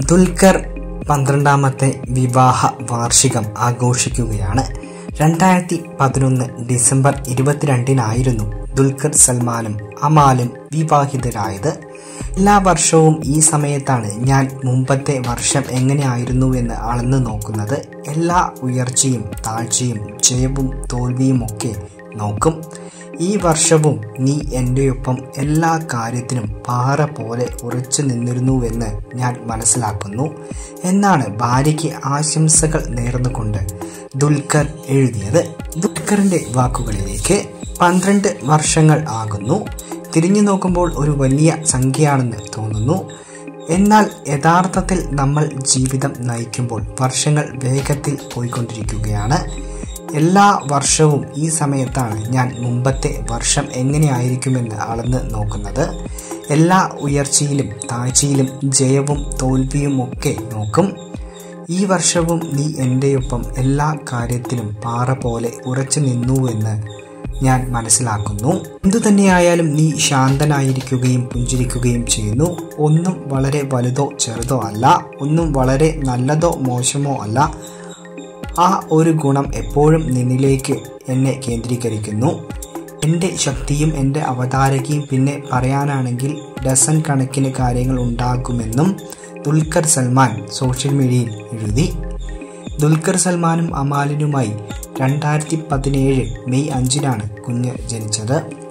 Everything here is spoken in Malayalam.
ദുൽഖർ പന്ത്രണ്ടാമത്തെ വിവാഹ വാർഷികം ആഘോഷിക്കുകയാണ് രണ്ടായിരത്തി പതിനൊന്ന് ഡിസംബർ ഇരുപത്തിരണ്ടിനായിരുന്നു ദുൽഖർ സൽമാനും അമാലും വിവാഹിതരായത് എല്ലാ വർഷവും ഈ സമയത്താണ് ഞാൻ മുമ്പത്തെ വർഷം എങ്ങനെയായിരുന്നുവെന്ന് അളന്നു നോക്കുന്നത് എല്ലാ ഉയർച്ചയും താഴ്ചയും ജയവും തോൽവിയും ഒക്കെ നോക്കും ഈ വർഷവും നീ എൻ്റെയൊപ്പം എല്ലാ കാര്യത്തിനും പാറ പോലെ ഉറച്ചു നിന്നിരുന്നുവെന്ന് ഞാൻ മനസ്സിലാക്കുന്നു എന്നാണ് ഭാര്യയ്ക്ക് ആശംസകൾ നേർന്നുകൊണ്ട് ദുൽഖർ എഴുതിയത് ദുൽഖറിൻ്റെ വാക്കുകളിലേക്ക് പന്ത്രണ്ട് വർഷങ്ങൾ ആകുന്നു തിരിഞ്ഞു നോക്കുമ്പോൾ ഒരു വലിയ സംഖ്യയാണെന്ന് തോന്നുന്നു എന്നാൽ യഥാർത്ഥത്തിൽ നമ്മൾ ജീവിതം നയിക്കുമ്പോൾ വർഷങ്ങൾ വേഗത്തിൽ പോയിക്കൊണ്ടിരിക്കുകയാണ് എല്ലാ വർഷവും ഈ സമയത്താണ് ഞാൻ മുമ്പത്തെ വർഷം എങ്ങനെയായിരിക്കുമെന്ന് അളന്ന് നോക്കുന്നത് എല്ലാ ഉയർച്ചയിലും താഴ്ചയിലും ജയവും തോൽവിയും ഒക്കെ നോക്കും ഈ വർഷവും നീ എൻ്റെയൊപ്പം എല്ലാ കാര്യത്തിലും പാറ പോലെ ഉറച്ചു നിന്നുവെന്ന് ഞാൻ മനസ്സിലാക്കുന്നു എന്തു തന്നെയായാലും നീ ശാന്തനായിരിക്കുകയും പുഞ്ചിരിക്കുകയും ചെയ്യുന്നു ഒന്നും വളരെ വലുതോ ചെറുതോ അല്ല ഒന്നും വളരെ നല്ലതോ മോശമോ അല്ല ആ ഒരു ഗുണം എപ്പോഴും നിന്നിലേക്ക് എന്നെ കേന്ദ്രീകരിക്കുന്നു എൻ്റെ ശക്തിയും എൻ്റെ അവതാരകയും പിന്നെ പറയാനാണെങ്കിൽ ഡസൻ കണക്കിന് കാര്യങ്ങൾ ഉണ്ടാകുമെന്നും ദുൽഖർ സൽമാൻ സോഷ്യൽ മീഡിയയിൽ എഴുതി ദുൽഖർ സൽമാനും അമാലിനുമായി രണ്ടായിരത്തി പതിനേഴ് മെയ് അഞ്ചിനാണ് കുഞ്ഞ് ജനിച്ചത്